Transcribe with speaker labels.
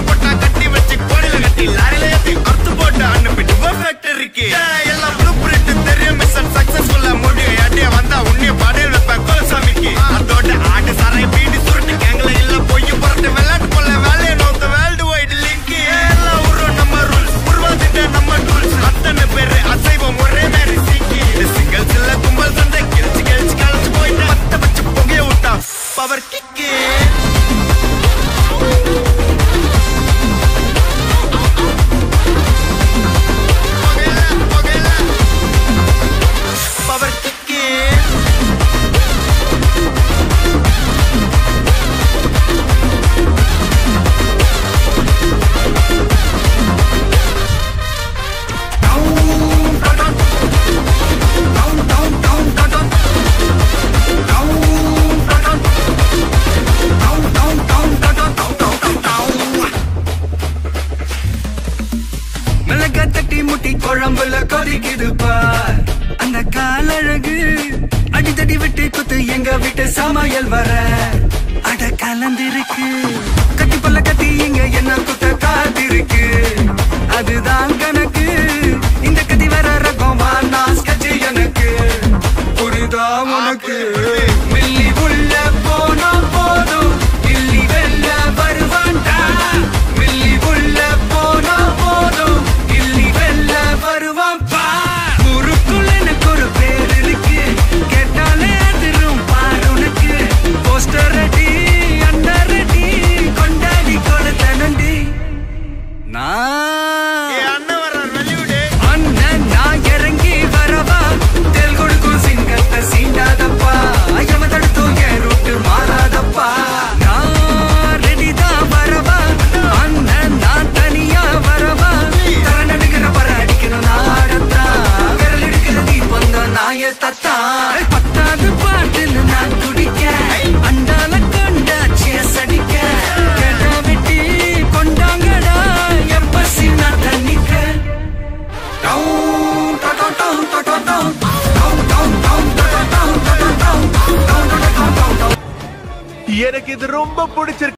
Speaker 1: போட்டா கட்டி வச்சு கோடியில கட்டி லாரில ஏத்தி அறுத்து போட்டு அனுப்பிட்டு ஃபேக்டரிக்கு எல்லாம் ப்ளூ பிரிண்ட் தெரியும் மிஷன் சக்சஸ்ஃபுல்லா முடியும் யாட்டியா வந்தா உன்னைய பாடையில் வைப்பேன் கோலசாமிக்கு அதோட ஆட்டு சாரை பீடி சுருட்டு கேங்கல இல்ல பொய் புரட்டு விளையாட்டு போல வேலையை நோத்த வேர்ல்டு வைடு லிங்க் எல்லாம் உருவம் நம்ம ரூல்ஸ் உருவாதிட்ட நம்ம டூல்ஸ் அத்தனை பேரு அசைவம் ஒரே மாதிரி சீக்கி இது சிங்கிள்ஸ் இல்ல கும்பல் சண்டை கிழிச்சு கிழிச்சு கழிச்சு போயிட்டு பத்த வச்சு புகைய விட்டா பவர் கிக்கு புகையில புகையில பவர் கிக்கு
Speaker 2: மிளகா தட்டி முட்டி குழம்புல கொதிக்குது பார் அந்த காலழகு அடித்தடி விட்டு குத்து எங்க வீட்டு சமையல் வர அட கலந்திருக்கு கட்டி பல்ல கட்டி இங்க என்ன குத்த காத்திருக்கு அதுதான் கணக்கு இந்த கத்தி வர ரகம் வானா sketch எனக்கு புரிதா உனக்கு மில்லி உள்ள போனா போதும் இல்லி வெல்ல வருவான்டா மில்லி உள்ள போனா போதும் இல்லி வெல்ல வருவான் பா ஊருக்குள்ள எனக்கு ஒரு பேர் இருக்கு கேட்டாலே அதிரும் பாரு உனக்கு போஸ்டர் ரெடி அண்டர் ரெடி கொண்டாடி கொடுத்தனண்டி நான்
Speaker 1: ஏ அண்ணன் வர்றார் வெளிவிடு
Speaker 2: அண்ணன் நான் இறங்கி வரவா தெல் கொடுக்கும் சிங்கத்தை சீண்டாதப்பா எம தடுத்தும் என் ரூட்டு மாறாதப்பா நான் ரெடி தான் வரவா அண்ணன் நான் தனியா வரவா தர நடுக்கிற பர அடிக்கணும் நாடத்தா விரல் எடுக்கிற தீபம் தான் நாய தத்தா பத்தாவது பாட்டில் நான் குடிக்க அண்டால கொண்டா சேஸ் அடிக்க கெடா வெட்டி கொண்டாங்கடா என் பசி நான் தண்ணிக்க
Speaker 3: எனக்கு இது ரொம்ப பிடிச்சிருக்கு